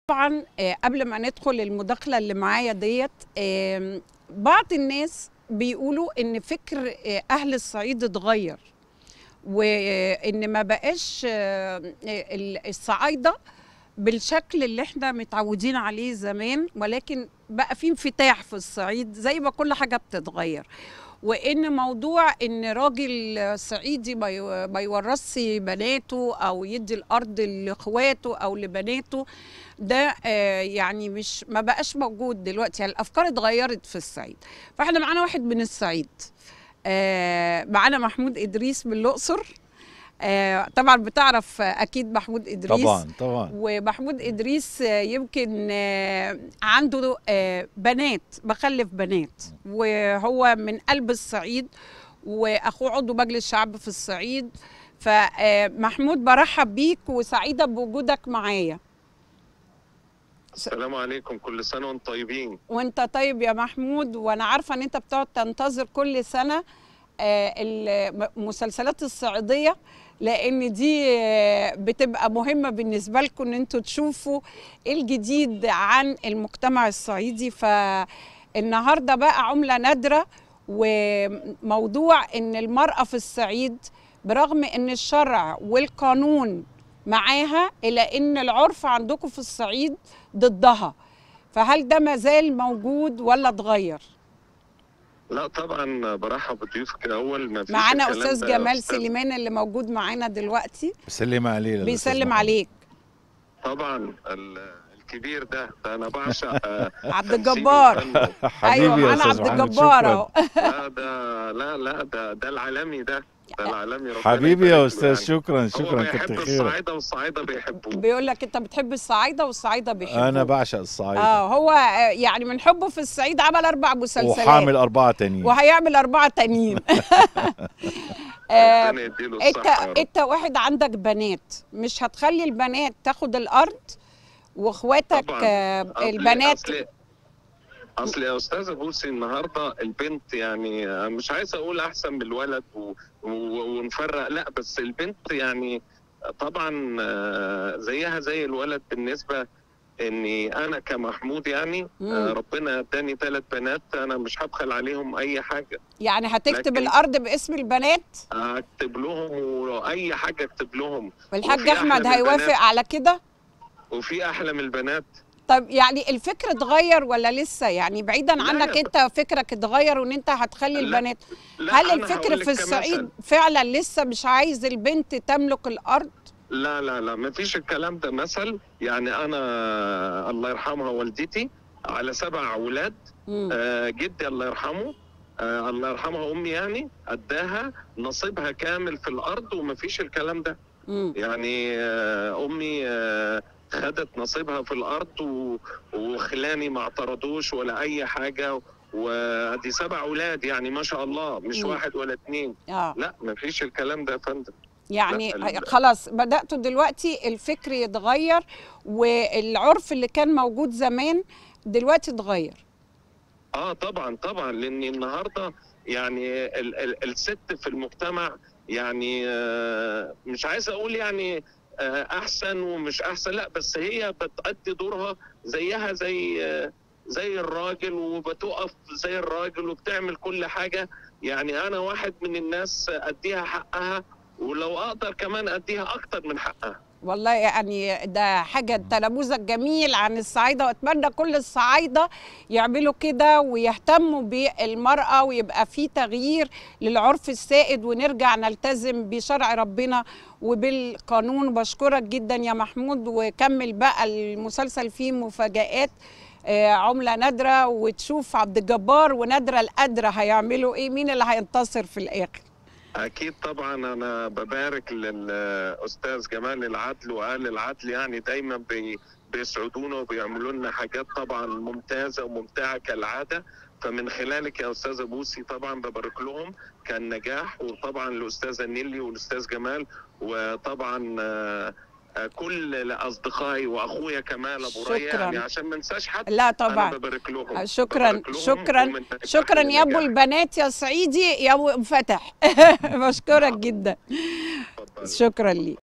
طبعا آه، قبل ما ندخل المداخله اللي معايا ديت آم، بعض الناس بيقولوا ان فكر آه، اهل الصعيد اتغير وان ما بقاش آه، ال- الصعايده بالشكل اللي احنا متعودين عليه زمان ولكن بقى في انفتاح في الصعيد زي ما كل حاجه بتتغير وان موضوع ان راجل صعيدي ما ي- ما يورثش بناته او يدي الارض لاخواته او لبناته ده آه، يعني مش ما بقاش موجود دلوقتي يعني الافكار اتغيرت في الصعيد فاحنا معانا واحد من الصعيد آه، معانا محمود ادريس من الاقصر آه، طبعا بتعرف آه، اكيد محمود ادريس طبعا طبعا ومحمود ادريس آه، يمكن آه، عنده آه، بنات مخلف بنات وهو من قلب الصعيد واخوه عضو مجلس شعب في الصعيد فمحمود برحب بيك وسعيده بوجودك معايا السلام عليكم كل سنة وانتم طيبين وانت طيب يا محمود وانا عارفه ان انت بتقعد تنتظر كل سنه آه، المسلسلات الصعيديه لان دي آه، بتبقى مهمه بالنسبه لكم ان انتوا تشوفوا ايه الجديد عن المجتمع الصعيدي فالنهارده بقى عمله نادره وموضوع ان المراه في الصعيد برغم ان الشرع والقانون معاها الا ان العرف عندكم في الصعيد ضدها فهل ده ما زال موجود ولا اتغير؟ لا طبعا برحب بضيوفك الأول ما فيش معانا الكلام استاذ ده يا جمال أستاذ. سليمان اللي موجود معانا دلوقتي بسلم عليه للأستاذ بيسلم محمد. عليك طبعا ال- الكبير ده ده أنا بعشق آه، عبد تمثيله الجبار وفنه. حبيبي ايوه يا معانا أستاذ عبد محمد، الجبار شكراً. اهو لا ده لا لا ده ده العالمي ده ده العالمي ربنا حبيبي يبارك يا له استاذ يعني. شكرا هو شكرا بيحب كتر خيرك الصعايدة والصعايدة بيحبوه بيقول لك انت بتحب الصعايده والصعايده بيحبوك انا بعشق الصعيد اه هو آه، يعني من حبه في الصعيد عمل اربع مسلسلات وحامل اربعه تانيين وهيعمل اربعه تانيين آه، ربنا يديله انت الصحة يا رب. انت واحد عندك بنات مش هتخلي البنات تاخد الارض واخواتك طبعاً. آه، أصل- البنات اصل اصل يا استاذه بوسي النهارده البنت يعني مش عايز اقول احسن من الولد و... و... ونفرق لا بس البنت يعني طبعا آه، زيها زي الولد بالنسبه اني انا كمحمود يعني مم. آه، ربنا اداني ثلاث بنات انا مش هبخل عليهم اي حاجه يعني هتكتب لكن- الارض باسم البنات اكتب لهم واي حاجه اكتب لهم والحاج وفي احمد أحلى من هيوافق البنات. على كده وفي احلى من البنات طب يعني الفكر اتغير ولا لسه يعني بعيدا لا عنك يا انت فكرك اتغير وان انت هتخلي لا، البنات لا هل أنا الفكر هقول في لك الصعيد كمثل. فعلا لسه مش عايز البنت تملك الارض لا لا لا ما فيش الكلام ده مثل يعني انا الله يرحمها والدتي على سبع اولاد مم. آه جدي الله يرحمه آه الله يرحمها امي يعني اداها نصيبها كامل في الارض وما فيش الكلام ده مم. يعني آه امي آه خدت نصيبها في الارض و- وخلاني ما اعترضوش ولا اي حاجه ودي سبع اولاد يعني ما شاء الله مش مم. واحد ولا اتنين اه لا ما فيش الكلام ده يا فندم يعني لا، ال- خلاص بداتوا دلوقتي الفكر يتغير والعرف اللي كان موجود زمان دلوقتي اتغير اه طبعا طبعا لان النهارده يعني ال ال الست في المجتمع يعني آه مش عايز اقول يعني آه احسن ومش احسن لا بس هي بتأدي دورها زيها زي آه زي الراجل وبتقف زي الراجل وبتعمل كل حاجه يعني انا واحد من الناس اديها حقها ولو اقدر كمان اديها اكتر من حقها والله يعني ده حاجة ده نموذج جميل عن الصعايدة وأتمنى كل الصعايدة يعملوا كده ويهتموا بالمرأة ويبقى في تغيير للعرف السائد ونرجع نلتزم بشرع ربنا وبالقانون بشكرك جدا يا محمود وكمل بقى المسلسل فيه مفاجآت آه، عملة نادرة وتشوف عبد الجبار ونادرة القادرة هيعملوا ايه مين اللي هينتصر في الآخر اكيد طبعا انا ببارك للاستاذ جمال العدل وآل العدل يعني دايما بي بيسعدونا وبيعملوا لنا حاجات طبعا ممتازه وممتعه كالعاده فمن خلالك يا استاذه بوسي طبعا ببارك لهم كان نجاح وطبعا الاستاذه نيلي والاستاذ جمال وطبعا آه، آه، كل اصدقائي واخويا كمال ابو ريا شكراً. يعني عشان ما انساش حد لا انا طبعا ببارك لهم شكرا ببارك لهم شكرا ومن نجاح شكرا يا ابو لنجاح. البنات يا صعيدي يا ابو فتح بشكرك جدا اتفضل. شكرا ليك